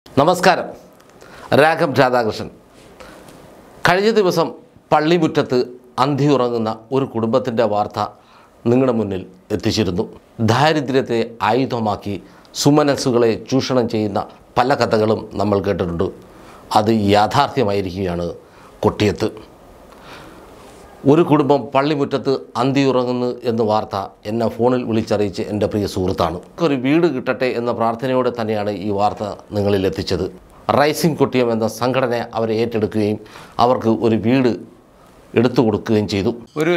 നമസ്കാരം രാഘവ് രാധാകൃഷ്ണൻ കഴിഞ്ഞ ദിവസം പള്ളിമുറ്റത്ത് അന്തിയുറങ്ങുന്ന ഒരു കുടുംബത്തിൻ്റെ വാർത്ത നിങ്ങളുടെ മുന്നിൽ എത്തിച്ചിരുന്നു ദാരിദ്ര്യത്തെ ആയുധമാക്കി സുമനസ്സുകളെ ചൂഷണം ചെയ്യുന്ന പല കഥകളും നമ്മൾ കേട്ടിട്ടുണ്ട് അത് യാഥാർത്ഥ്യമായിരിക്കുകയാണ് കൊട്ടിയത്ത് ഒരു കുടുംബം പള്ളിമുറ്റത്ത് അന്തിയുറങ്ങുന്നു എന്ന വാർത്ത എന്നെ ഫോണിൽ വിളിച്ചറിയിച്ച് എൻ്റെ പ്രിയ സുഹൃത്താണ് ഒരു വീട് കിട്ടട്ടെ എന്ന പ്രാർത്ഥനയോടെ തന്നെയാണ് ഈ വാർത്ത നിങ്ങളിൽ എത്തിച്ചത് റൈസിംഗ് കൊട്ടിയം എന്ന സംഘടന അവരെ ഏറ്റെടുക്കുകയും അവർക്ക് ഒരു വീട് എടുത്തു കൊടുക്കുകയും ചെയ്തു ഒരു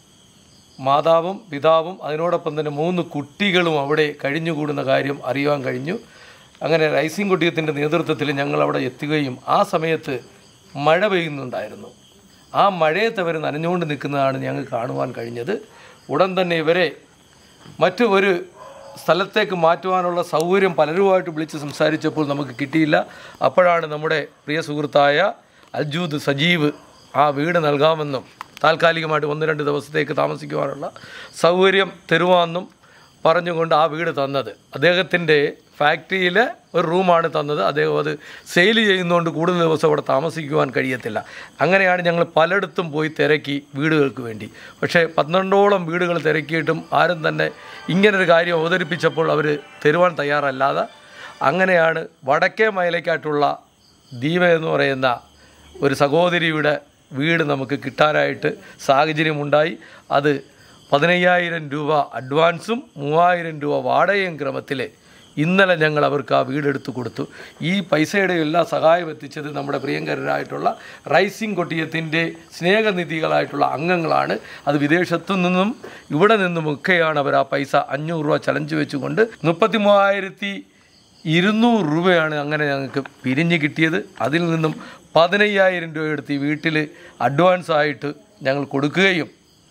മാതാവും പിതാവും അതിനോടൊപ്പം തന്നെ മൂന്ന് കുട്ടികളും അവിടെ കഴിഞ്ഞുകൂടുന്ന കാര്യം അറിയുവാൻ കഴിഞ്ഞു അങ്ങനെ റൈസിംഗ് കുട്ടിയത്തിൻ്റെ നേതൃത്വത്തിൽ ഞങ്ങൾ അവിടെ എത്തുകയും ആ സമയത്ത് മഴ പെയ്യുന്നുണ്ടായിരുന്നു ആ മഴയത്ത് അവർ നനഞ്ഞുകൊണ്ട് നിൽക്കുന്നതാണ് ഞങ്ങൾക്ക് കാണുവാൻ കഴിഞ്ഞത് ഉടൻ തന്നെ ഇവരെ മറ്റു ഒരു സ്ഥലത്തേക്ക് മാറ്റുവാനുള്ള സൗകര്യം പലരുമായിട്ട് വിളിച്ച് സംസാരിച്ചപ്പോൾ നമുക്ക് കിട്ടിയില്ല അപ്പോഴാണ് നമ്മുടെ പ്രിയ സുഹൃത്തായ അൽജൂദ് സജീവ് ആ വീട് നൽകാമെന്നും താൽക്കാലികമായിട്ട് ഒന്ന് രണ്ട് ദിവസത്തേക്ക് താമസിക്കുവാനുള്ള സൗകര്യം തരുവാമെന്നും പറഞ്ഞുകൊണ്ട് ആ വീട് തന്നത് അദ്ദേഹത്തിൻ്റെ ഫാക്ടറിയിലെ ഒരു റൂമാണ് തന്നത് അദ്ദേഹം അത് സെയിൽ ചെയ്യുന്നതുകൊണ്ട് കൂടുതൽ ദിവസം അവിടെ താമസിക്കുവാൻ കഴിയത്തില്ല അങ്ങനെയാണ് ഞങ്ങൾ പലയിടത്തും പോയി തിരക്കി വീടുകൾക്ക് വേണ്ടി പക്ഷേ പന്ത്രണ്ടോളം വീടുകൾ തിരക്കിയിട്ടും ആരും തന്നെ ഇങ്ങനൊരു കാര്യം അവതരിപ്പിച്ചപ്പോൾ അവർ തരുവാൻ തയ്യാറല്ലാതെ അങ്ങനെയാണ് വടക്കേ മയിലേക്കായിട്ടുള്ള ദീപ എന്ന് പറയുന്ന ഒരു സഹോദരിയുടെ വീട് നമുക്ക് കിട്ടാനായിട്ട് സാഹചര്യമുണ്ടായി അത് പതിനയ്യായിരം രൂപ അഡ്വാൻസും മൂവായിരം രൂപ വാടകയും ക്രമത്തിൽ ഇന്നലെ ഞങ്ങൾ അവർക്ക് ആ വീടെടുത്ത് കൊടുത്തു ഈ പൈസയുടെ എല്ലാ സഹായം എത്തിച്ചത് നമ്മുടെ പ്രിയങ്കരരായിട്ടുള്ള റൈസിംഗ് കൊട്ടിയത്തിൻ്റെ സ്നേഹനിധികളായിട്ടുള്ള അംഗങ്ങളാണ് അത് വിദേശത്തു നിന്നും ഇവിടെ നിന്നുമൊക്കെയാണ് അവർ ആ പൈസ അഞ്ഞൂറ് രൂപ ചലഞ്ച് വെച്ചുകൊണ്ട് മുപ്പത്തി മൂവായിരത്തി ഇരുന്നൂറ് രൂപയാണ് അങ്ങനെ ഞങ്ങൾക്ക് പിരിഞ്ഞ് കിട്ടിയത് അതിൽ നിന്നും പതിനയ്യായിരം രൂപ എടുത്ത് ഈ വീട്ടിൽ അഡ്വാൻസ് ആയിട്ട് ഞങ്ങൾ കൊടുക്കുകയും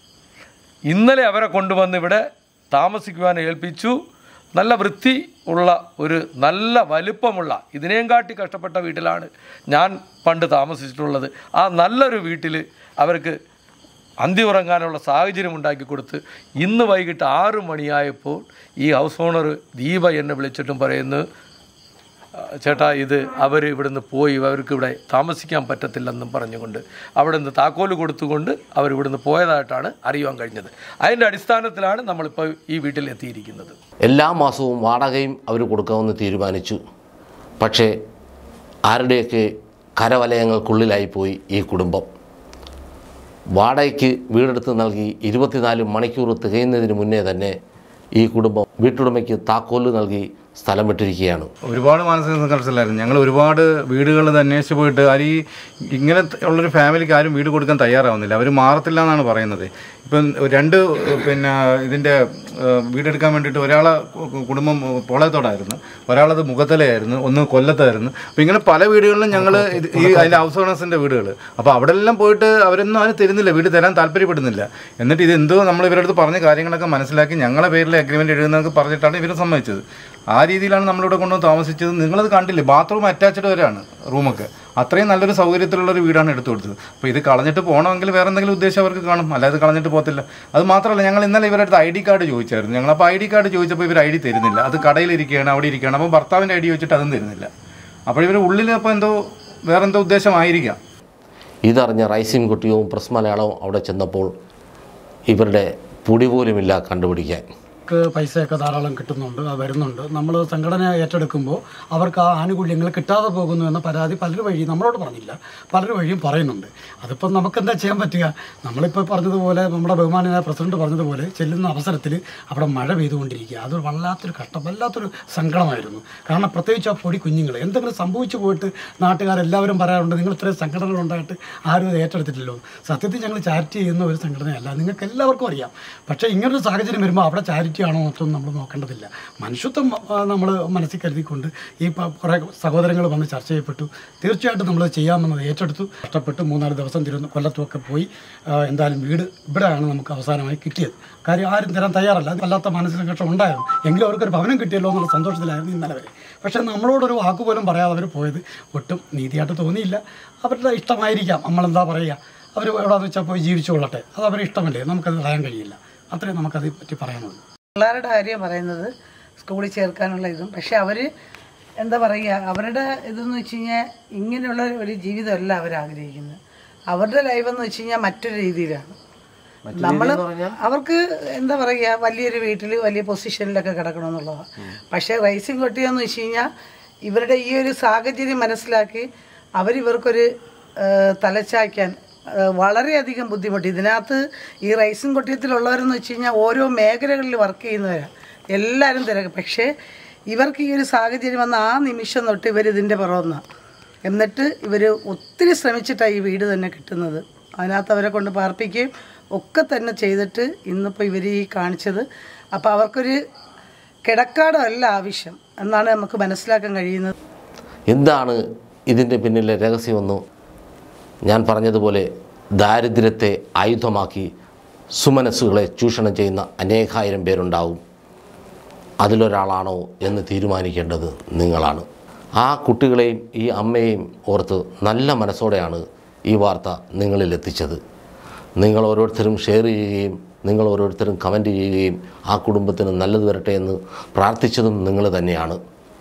ഇന്നലെ അവരെ കൊണ്ടുവന്ന് ഇവിടെ താമസിക്കുവാൻ ഏൽപ്പിച്ചു നല്ല വൃത്തി ഉള്ള ഒരു നല്ല വലിപ്പമുള്ള ഇതിനെയും കാട്ടി കഷ്ടപ്പെട്ട വീട്ടിലാണ് ഞാൻ പണ്ട് താമസിച്ചിട്ടുള്ളത് ആ നല്ലൊരു വീട്ടിൽ അവർക്ക് അന്തി ഉറങ്ങാനുള്ള സാഹചര്യം ഉണ്ടാക്കി കൊടുത്ത് ഇന്ന് വൈകിട്ട് ആറു മണിയായപ്പോൾ ഈ ഹൗസ് ഓണർ ദീപ എന്നെ വിളിച്ചിട്ടും പറയുന്നു "ആ, ചേട്ടാ ഇത് അവർ ഇവിടുന്ന് പോയി അവർക്ക് ഇവിടെ താമസിക്കാൻ പറ്റത്തില്ലെന്നും പറഞ്ഞുകൊണ്ട് അവിടെ നിന്ന് താക്കോല് കൊടുത്തുകൊണ്ട് അവർ ഇവിടുന്ന് പോയതായിട്ടാണ് അറിയുവാൻ കഴിഞ്ഞത് അതിൻ്റെ അടിസ്ഥാനത്തിലാണ് നമ്മളിപ്പോൾ ഈ വീട്ടിൽ എത്തിയിരിക്കുന്നത് എല്ലാ മാസവും വാടകയും അവർ കൊടുക്കാമെന്ന് തീരുമാനിച്ചു പക്ഷേ ആരുടെയൊക്കെ കരവലയങ്ങൾക്കുള്ളിലായിപ്പോയി ഈ കുടുംബം വാടകയ്ക്ക് വീടെടുത്ത് നൽകി ഇരുപത്തിനാല് മണിക്കൂർ തികയുന്നതിന് മുന്നേ തന്നെ ഈ കുടുംബം വീട്ടുടമയ്ക്ക് താക്കോല് നൽകി സ്ഥലം വിട്ടിരിക്കുകയാണ് ഒരുപാട് മാനസിക സംഘർഷത്തിലായിരുന്നു ഞങ്ങൾ ഒരുപാട് വീടുകളിൽ അന്വേഷിച്ച് പോയിട്ട് ആരും ഈ ഇങ്ങനെ ഉള്ളൊരു ഫാമിലിക്ക് ആരും വീട് കൊടുക്കാൻ തയ്യാറാവുന്നില്ല അവർ മാറത്തില്ല എന്നാണ് പറയുന്നത് ഇപ്പം രണ്ട് പിന്നെ ഇതിൻ്റെ ഏഹ്, വീടെടുക്കാൻ വേണ്ടിയിട്ട് ഒരാളെ കു- കുടുംബം പോളയത്തോടായിരുന്നു ഒരാളത് മുഖത്തലയായിരുന്നു ഒന്ന് കൊല്ലത്തായിരുന്നു അപ്പം ഇങ്ങനെ പല വീടുകളിലും ഞങ്ങൾ ഈ അതിൻ്റെ ഹൗസ് ഓണേഴ്സിൻ്റെ വീടുകൾ അപ്പോൾ അവിടെ എല്ലാം പോയിട്ട് അവരൊന്നും അതിന് തരുന്നില്ല വീട് തരാൻ താല്പര്യപ്പെടുന്നില്ല എന്നിട്ട് ഇത് എന്തോ നമ്മൾ ഇവരുടെ അടുത്ത് പറഞ്ഞ കാര്യങ്ങളൊക്കെ മനസ്സിലാക്കി ഞങ്ങളെ പേരിൽ അഗ്രിമെൻറ്റ് എഴുതുന്നതൊക്കെ പറഞ്ഞിട്ടാണ് ഇവർ സമ്മതിച്ചത് ആ രീതിയിലാണ് നമ്മളിവിടെ കൊണ്ടുവന്ന് താമസിച്ചത് നിങ്ങളത് കണ്ടില്ലേ ബാത്റൂം അറ്റാച്ച്ഡ് വരെയാണ് റൂമൊക്കെ അത്രയും നല്ലൊരു സൗകര്യത്തിലുള്ള ഒരു വീടാണ് എടുത്തു കൊടുത്തത് അപ്പോൾ ഇത് കളഞ്ഞിട്ട് പോകണമെങ്കിൽ വേറെ എന്തെങ്കിലും ഉദ്ദേശം അവർക്ക് കാണും അല്ലാതെ കളഞ്ഞിട്ട് പോകത്തില്ല അത് മാത്രമല്ല ഞങ്ങൾ ഇന്നലെ ഇവരുടെ അടുത്ത് ഐ ഡി കാർഡ് ചോദിച്ചായിരുന്നു ഞങ്ങൾ അപ്പോൾ ഐ ഡി കാർഡ് ചോദിച്ചപ്പോൾ ഇവർ ഐ ഡി തരുന്നില്ല അത് കടയിലിരിക്കുകയാണ് അവിടെ ഇരിക്കുകയാണ് അപ്പോൾ ഭർത്താവിൻ്റെ ഐ ഡി ചോദിച്ചിട്ട് അതും തരുന്നില്ല അപ്പോൾ ഇവർ ഉള്ളിൽ അപ്പോൾ എന്തോ വേറെ എന്തോ ഉദ്ദേശമായിരിക്കാം ഇതറിഞ്ഞ റൈസിംഗ് കുട്ടിയും പ്രസ് മലയാളവും അവിടെ ചെന്നപ്പോൾ ഇവരുടെ പൊടി പോലുമില്ല കണ്ടുപിടിക്കാൻ അവർക്ക് പൈസയൊക്കെ ധാരാളം കിട്ടുന്നുണ്ട് അത് വരുന്നുണ്ട് നമ്മൾ സംഘടന ഏറ്റെടുക്കുമ്പോൾ അവർക്ക് ആ ആനുകൂല്യങ്ങൾ കിട്ടാതെ പോകുന്നു എന്ന പരാതി പലർ വഴി നമ്മളോട് പറഞ്ഞില്ല പലർ വഴിയും പറയുന്നുണ്ട് അതിപ്പം നമുക്ക് എന്താ ചെയ്യാൻ പറ്റുക നമ്മളിപ്പോൾ പറഞ്ഞതുപോലെ നമ്മുടെ ബഹുമാനായ പ്രസിഡന്റ് പറഞ്ഞതുപോലെ ചെല്ലുന്ന അവസരത്തിൽ അവിടെ മഴ പെയ്തുകൊണ്ടിരിക്കുക അത് വല്ലാത്തൊരു കഷ്ടം വല്ലാത്തൊരു സങ്കടമായിരുന്നു കാരണം പ്രത്യേകിച്ച് ആ പൊടി കുഞ്ഞുങ്ങൾ എന്തെങ്കിലും സംഭവിച്ചു പോയിട്ട് നാട്ടുകാരെല്ലാവരും പറയാറുണ്ട് നിങ്ങൾ ഇത്രയും സംഘടനകൾ ഉണ്ടായിട്ട് ആരും ഇത് ഏറ്റെടുത്തിട്ടില്ലല്ലോ സത്യത്തിൽ ഞങ്ങൾ ചാരിറ്റി ചെയ്യുന്ന ഒരു സംഘടനയല്ല നിങ്ങൾക്ക് എല്ലാവർക്കും അറിയാം പക്ഷേ ഇങ്ങനൊരു സാഹചര്യം വരുമ്പോൾ അവിടെ ചാരിറ്റി ആണോ മൊത്തം നമ്മൾ നോക്കേണ്ടതില്ല മനുഷ്യത്വം നമ്മൾ മനസ്സിൽ കരുതിക്കൊണ്ട് ഈ പ- കുറേ സഹോദരങ്ങൾ വന്ന് ചർച്ച ചെയ്യപ്പെട്ടു തീർച്ചയായിട്ടും നമ്മൾ ചെയ്യാമെന്നത് ഏറ്റെടുത്തു കഷ്ടപ്പെട്ട് മൂന്നാല് ദിവസം തിരുവന കൊല്ലത്തുമൊക്കെ പോയി ആ, എന്തായാലും വീട് ഇവിടെയാണ് നമുക്ക് അവസാനമായി കിട്ടിയത് കാര്യം ആരും തരാൻ തയ്യാറല്ല അത് വല്ലാത്ത മാനസിക സംഘർഷം ഉണ്ടായിരുന്നു എങ്കിലും അവർക്കൊരു ഭവനം കിട്ടിയല്ലോ എന്നുള്ള സന്തോഷത്തിലായിരുന്നു ഇന്നലെ വരെ പക്ഷേ നമ്മളോടൊരു വാക്ക് പോലും പറയാതെ അവർ പോയത് ഒട്ടും നീതിയായിട്ട് തോന്നിയില്ല അവരുടെ ഇഷ്ടമായിരിക്കാം നമ്മളെന്താ പറയുക അവർ എവിടെയാണെന്ന് വെച്ചാൽ പോയി ജീവിച്ചു കൊള്ളട്ടെ അത് അവരുടെ ഇഷ്ടമല്ലേ നമുക്കത് കളയാൻ കഴിയില്ല അത്രയും നമുക്കതേ പറ്റി പറയാനുള്ളൂ പിള്ളേരുടെ കാര്യം പറയുന്നത് സ്കൂളിൽ ചേർക്കാനുള്ള ഇതും പക്ഷെ അവർ എന്താ പറയുക അവരുടെ ഇതെന്ന് വെച്ച് കഴിഞ്ഞാൽ ഇങ്ങനെയുള്ള ഒരു ജീവിതമല്ല അവർ ആഗ്രഹിക്കുന്നത് അവരുടെ ലൈഫ് എന്ന് വെച്ച് കഴിഞ്ഞാൽ മറ്റൊരു രീതിയിലാണ് നമ്മൾ അവർക്ക് എന്താ പറയുക വലിയൊരു വീട്ടിൽ വലിയ പൊസിഷനിലൊക്കെ കിടക്കണമെന്നുള്ളതാണ് പക്ഷേ റൈസിംഗ് കൊട്ടിയെന്ന് വെച്ച് കഴിഞ്ഞാൽ ഇവരുടെ ഈ ഒരു സാഹചര്യം മനസ്സിലാക്കി അവരിവർക്കൊരു ഏഹ്, തലച്ചായ്ക്കാൻ ഏഹ്, വളരെയധികം ബുദ്ധിമുട്ട് ഇതിനകത്ത് ഈ റൈസിംഗ് കൊട്ടിയത്തിലുള്ളവരെന്ന് വെച്ച് കഴിഞ്ഞാൽ ഓരോ മേഖലകളിൽ വർക്ക് ചെയ്യുന്നവരാണ് എല്ലാവരും തിരക്ക് പക്ഷേ ഇവർക്ക് ഈ ഒരു സാഹചര്യം വന്ന ആ നിമിഷം തൊട്ട് ഇവർ ഇതിൻ്റെ പുറമെന്നാണ് എന്നിട്ട് ഇവർ ഒത്തിരി ശ്രമിച്ചിട്ടാണ് ഈ വീട് തന്നെ കിട്ടുന്നത് അതിനകത്ത് അവരെ കൊണ്ട് പാർപ്പിക്കുകയും ഒക്കെ തന്നെ ചെയ്തിട്ട് ഇന്നിപ്പോൾ ഇവർ ഈ കാണിച്ചത് അപ്പോൾ അവർക്കൊരു കിടക്കാടമല്ല ആവശ്യം എന്നാണ് നമുക്ക് മനസ്സിലാക്കാൻ കഴിയുന്നത് എന്താണ് ഇതിൻ്റെ പിന്നിലെ രഹസ്യമെന്നു ഞാൻ പറഞ്ഞതുപോലെ ദാരിദ്ര്യത്തെ ആയുധമാക്കി സുമനസ്സുകളെ ചൂഷണം ചെയ്യുന്ന അനേകായിരം പേരുണ്ടാവും അതിലൊരാളാണോ എന്ന് തീരുമാനിക്കേണ്ടത് നിങ്ങളാണ് ആ കുട്ടികളെയും ഈ അമ്മയെയും ഓർത്ത് നല്ല മനസ്സോടെയാണ് ഈ വാർത്ത നിങ്ങളിൽ എത്തിച്ചത് നിങ്ങൾ ഓരോരുത്തരും ഷെയർ ചെയ്യുകയും നിങ്ങൾ ഓരോരുത്തരും കമൻറ്റ് ചെയ്യുകയും ആ കുടുംബത്തിന് നല്ലത് വരട്ടെ എന്ന് പ്രാർത്ഥിച്ചതും നിങ്ങൾ തന്നെയാണ്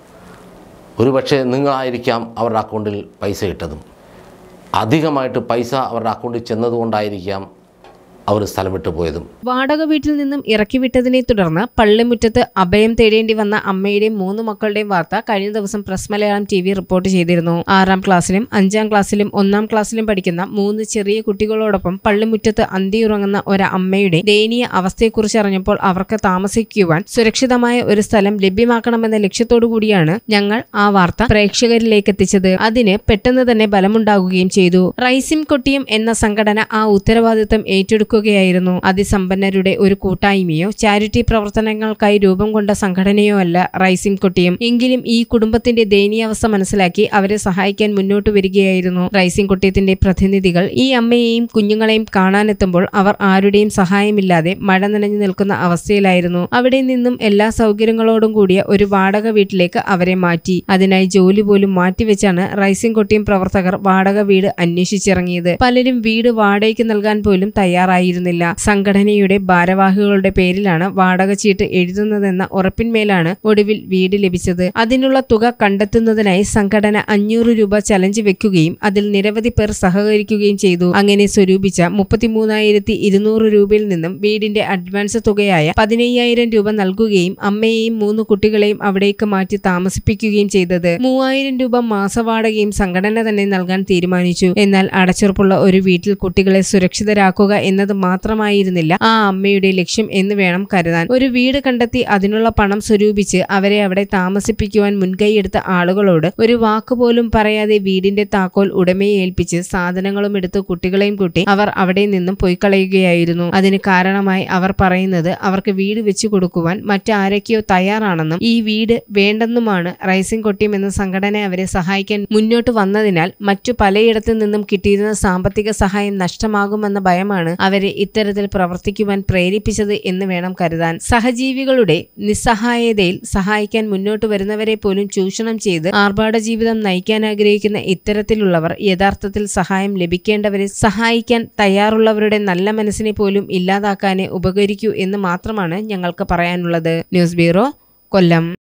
ഒരുപക്ഷെ നിങ്ങളായിരിക്കാം അവരുടെ അക്കൗണ്ടിൽ പൈസ ഇട്ടതും അധികമായിട്ട് പൈസ അവരുടെ അക്കൗണ്ടിൽ ചെന്നതുകൊണ്ടായിരിക്കാം അവർ സ്ഥലം വിട്ടു പോയതും വാടക വീട്ടിൽ നിന്നും ഇറക്കിവിട്ടതിനെ തുടർന്ന് പള്ളിമുറ്റത്ത് അഭയം തേടേണ്ടി വന്ന അമ്മയുടെയും മൂന്ന് മക്കളുടെയും വാർത്ത കഴിഞ്ഞ ദിവസം press Malayalam T V report ചെയ്തിരുന്നു ആറാം ക്ലാസ്സിലും അഞ്ചാം ക്ലാസ്സിലും ഒന്നാം ക്ലാസ്സിലും പഠിക്കുന്ന മൂന്ന് ചെറിയ കുട്ടികളോടൊപ്പം പള്ളിമുറ്റത്ത് അന്തിയുറങ്ങുന്ന ഒരു അമ്മയുടെ ദയനീയ അവസ്ഥയെക്കുറിച്ച് അറിഞ്ഞപ്പോൾ അവർക്ക് താമസിക്കുവാൻ സുരക്ഷിതമായ ഒരു സ്ഥലം ലഭ്യമാക്കണമെന്ന ലക്ഷ്യത്തോടു കൂടിയാണ് ഞങ്ങൾ ആ വാർത്ത പ്രേക്ഷകരിലേക്ക് എത്തിച്ചത് അതിന് പെട്ടെന്ന് തന്നെ ബലമുണ്ടാകുകയും ചെയ്തു റൈസിം കൊട്ടിയം എന്ന സംഘടന ആ ഉത്തരവാദിത്തം ഏറ്റെടുക്കുകയായിരുന്നു അതിസമ്പന്നരുടെ ഒരു കൂട്ടായ്മയോ ചാരിറ്റി പ്രവർത്തനങ്ങൾക്കായി രൂപം കൊണ്ട സംഘടനയോ അല്ല റൈസിം കൊട്ടിയം എങ്കിലും ഈ കുടുംബത്തിന്റെ ദയനീയാവസ്ഥ മനസ്സിലാക്കി അവരെ സഹായിക്കാൻ മുന്നോട്ട് വരികയായിരുന്നു റൈസിം കൊട്ടിയത്തിന്റെ പ്രതിനിധികൾ ഈ അമ്മയെയും കുഞ്ഞുങ്ങളെയും കാണാനെത്തുമ്പോൾ അവർ ആരുടെയും സഹായമില്ലാതെ മഴ നനഞ്ഞു നിൽക്കുന്ന അവസ്ഥയിലായിരുന്നു അവിടെ നിന്നും എല്ലാ സൗകര്യങ്ങളോടും കൂടിയ ഒരു വാടക വീട്ടിലേക്ക് അവരെ മാറ്റി അതിനായി ജോലി പോലും മാറ്റിവെച്ചാണ് റൈസിംഗ് കൊട്ടിയം പ്രവർത്തകർ വാടക വീട് അന്വേഷിച്ചിറങ്ങിയത് പലരും വീട് വാടകയ്ക്ക് നൽകാൻ പോലും തയ്യാറായിരുന്നില്ല സംഘടനയുടെ ഭാരവാഹികളുടെ പേരിലാണ് വാടക ചീട്ട് എഴുതുന്നതെന്ന ഉറപ്പിന്മേലാണ് ഒടുവിൽ വീട് ലഭിച്ചത് അതിനുള്ള തുക കണ്ടെത്തുന്നതിനായി സംഘടന അഞ്ഞൂറ് രൂപ ചലഞ്ച് വെക്കുകയും അതിൽ നിരവധി പേർ സഹകരിക്കുകയും ചെയ്തു അങ്ങനെ സ്വരൂപിച്ച മുപ്പത്തിമൂന്നായിരത്തി ഇരുന്നൂറ് രൂപയിൽ നിന്നും വീടിന്റെ അഡ്വാൻസ് തുകയായ പതിനയ്യായിരം രൂപ നൽകുകയും അമ്മയെയും മൂന്ന് കുട്ടികളെയും അവിടേക്ക് മാറ്റി താമസിപ്പിക്കുകയും ചെയ്തത് മൂവായിരം രൂപ മാസവാടകയും സംഘടന തന്നെ നൽകാൻ തീരുമാനിച്ചു എന്നാൽ അടച്ചുറപ്പുള്ള ഒരു വീട്ടിൽ കുട്ടികളെ സുരക്ഷിതരാക്കുക എന്നത് മാത്രമായിരുന്നില്ല ആ അമ്മയുടെ ലക്ഷ്യം എന്ന് വേണം കരുതാൻ ഒരു വീട് കണ്ടെത്തി അതിനുള്ള പണം സ്വരൂപിച്ച് അവരെ അവിടെ താമസിപ്പിക്കുവാൻ മുൻകൈയെടുത്ത ആളുകളോട് ഒരു വാക്കുപോലും പറയാതെ വീടിന്റെ താക്കോൽ ഉടമയെ ഏൽപ്പിച്ച് സാധനങ്ങളും എടുത്ത് കുട്ടികളെയും കൂട്ടി അവർ അവിടെ നിന്നും പോയി കളയുകയായിരുന്നു അതിന് കാരണമായി അവർ പറയുന്നത് അവർക്ക് വീട് വെച്ചു കൊടുക്കുവാൻ മറ്റാരൊക്കെയോ തയ്യാറാണെന്നും ഈ വീട് വേണ്ടെന്നുമാണ് റൈസിംഗ് കൊട്ടിയം എന്ന സംഘടന അവരെ സഹായിക്കാൻ മുന്നോട്ട് വന്നതിനാൽ മറ്റു പലയിടത്തു നിന്നും കിട്ടിയിരുന്ന സാമ്പത്തിക സഹായം നഷ്ടമാകുമെന്ന ഭയമാണ് അവരെ ഇത്തരത്തിൽ പ്രവർത്തിക്കുവാൻ പ്രേരിപ്പിച്ചത് എന്ന് വേണം കരുതാൻ സഹജീവികളുടെ നിസ്സഹായതയിൽ സഹായിക്കാൻ മുന്നോട്ട് വരുന്നവരെ പോലും ചൂഷണം ചെയ്ത് ആർഭാട ജീവിതം നയിക്കാൻ ആഗ്രഹിക്കുന്ന ഇത്തരത്തിലുള്ളവർ യഥാർത്ഥത്തിൽ സഹായം ലഭിക്കേണ്ടവരെ സഹായിക്കാൻ തയ്യാറുള്ളവരുടെ നല്ല മനസ്സിനെ പോലും ഇല്ലാതാക്കാനേ ഉപകരിക്കൂ എന്ന് മാത്രമാണ് ഞങ്ങൾക്ക് പറയാനുള്ളത് ന്യൂസ് ബ്യൂറോ കൊല്ലം